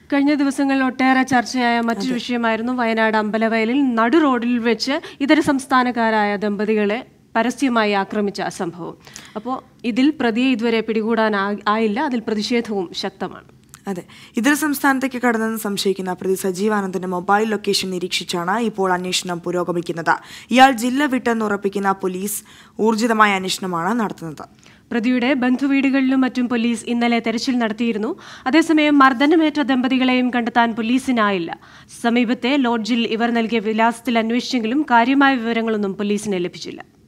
കഴിഞ്ഞ ദിവസങ്ങളിൽ ഒട്ടേറെ ചർച്ചയായ മറ്റൊരു വിഷയമായിരുന്നു വയനാട് അമ്പലവയലിൽ നടു റോഡിൽ വെച്ച് ഇതര സംസ്ഥാനക്കാരായ ദമ്പതികളെ പരസ്യമായി ആക്രമിച്ച സംഭവം അപ്പോൾ ഇതിൽ പ്രതിയെ ഇതുവരെ പിടികൂടാൻ ആ- ആയില്ല അതിൽ പ്രതിഷേധവും ശക്തമാണ് അതെ ഇതര സംസ്ഥാനത്തേക്ക് കടന്നെന്ന് സംശയിക്കുന്ന പ്രതി സജീവാനന്ദന്റെ മൊബൈൽ ലൊക്കേഷൻ നിരീക്ഷിച്ചാണ് ഇപ്പോൾ അന്വേഷണം പുരോഗമിക്കുന്നത് ഇയാൾ ജില്ല വിട്ടെന്ന് ഉറപ്പിക്കുന്ന പോലീസ് ഊർജിതമായ അന്വേഷണമാണ് നടത്തുന്നത് പ്രതിയുടെ ബന്ധുവീടുകളിലും മറ്റും പോലീസ് ഇന്നലെ തെരച്ചിൽ നടത്തിയിരുന്നു അതേസമയം മർദ്ദനമേറ്റ ദമ്പതികളെയും കണ്ടെത്താൻ പോലീസിനായില്ല സമീപത്തെ ലോഡ്ജിൽ ഇവർ നൽകിയ വിലാസത്തിൽ അന്വേഷിച്ചെങ്കിലും കാര്യമായ വിവരങ്ങളൊന്നും പോലീസിന് ലഭിച്ചില്ല